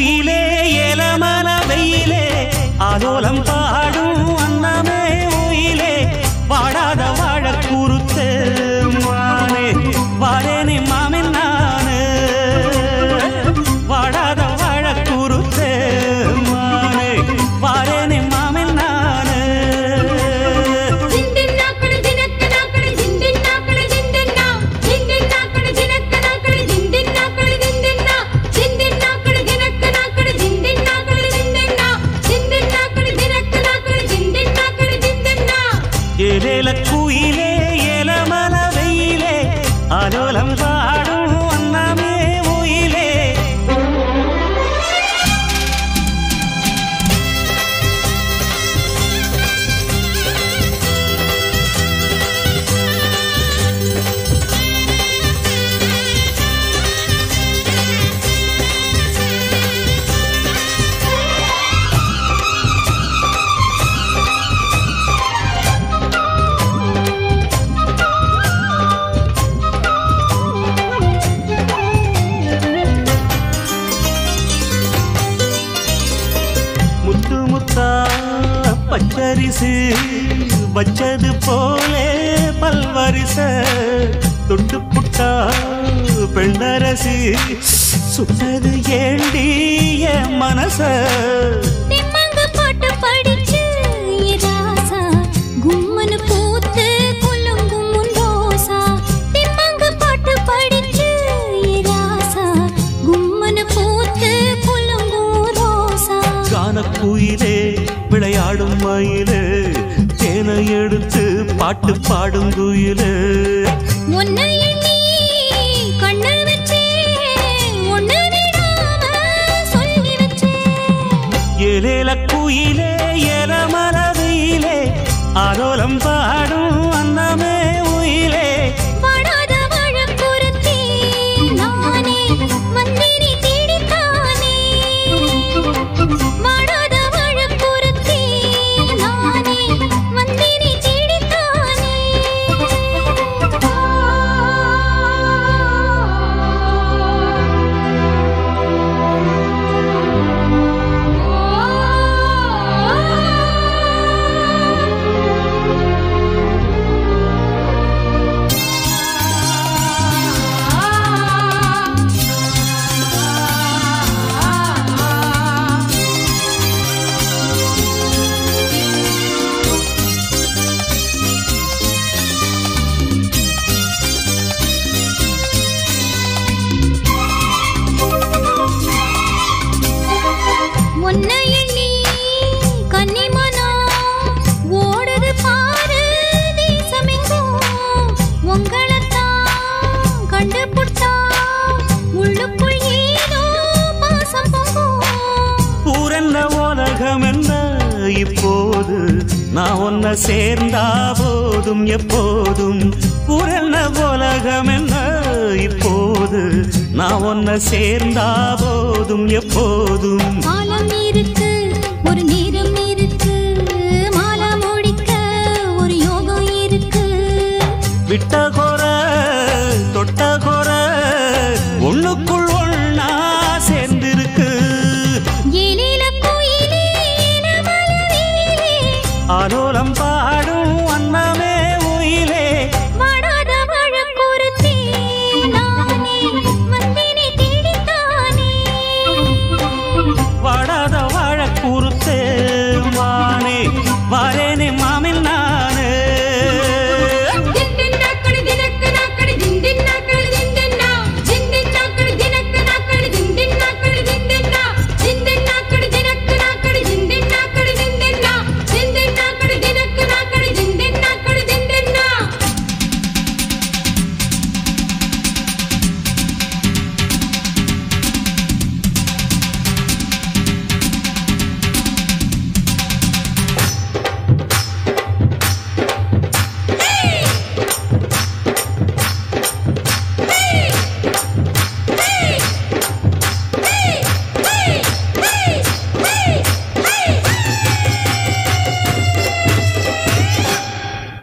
குயிலே ஏலமன வெயிலே ஆலோலம் பாடும் அன்னமே உயிலே வாடாத வாழ குறுத்து மானே வாரேனே மாமன் நானு வாடாத வாழ குறுத்து மானே வாரேனே மாமன் நானு జిండిన్నాకడ జినక్కనాకడ జిండిన్నాకడ జిండిన్నా జిండిన్నాకడ జినక్కనాకడ జిండిన్నాకడ జిండిన్నా జిండిన్నాకడ జినక్కనాకడ జిండిన్నాకడ జిండిన్నా జిండిన్నాకడ జినక్కనాకడ జిండిన్నాకడ జిండిన్నా ஏலேல குயிலே ஏலமல வெயிலே ஆலோலம் பாடும் அன்னமே உயிலே முத்து முத்தா பச்சரிசு வச்சது போலே பல்வரிச தொட்டு புட்டா பெண்ணரசு சுட்டது ஏண்டி என் மனச நிம்மங்க போட்டு படிச்சு ராசா கும்மனு பூத்து குலுங்கும் முன் ரோசா நிம்மங்க போட்டு படிச்சு ராசா கும்மனு பூத்து குலுங்கும் ரோசா கான குயிலே விளையாடும் மயிலே தேனை எடுத்து பாட்டு பாடும் குயிலே உன்னை எண்ணி கண்ணு வச்சே ஒண்ணு விடாம சொல்லி வச்சே ஏலேல குயிலே ஏலமல வெயிலே ஆலோலம் பாடும் அன்னமே உயிலே வாடாத வாழக்குறுத்தி நானே வந்தினி தேடித்தானே வாடாத வாழக்குறுத்தி நானே வந்தினி தேடித்தானே உன்னை எண்ணி கன்னிமனா ஓடுது பாரு தேசமெங்கும் உங்களைத்தான் கண்டுபுட்டா உள்ளுக்குள் ஏதோ பாசம் போகும் ஊரென்ன உலகம் என்ன இப்போது நான் உன்னை சேர்ந்தா போதும் எப்போதும் ஊரென்ன உலகம் என்ன இப்போது நான் உன்னை சேர்ந்தா போதும் எப்போதும்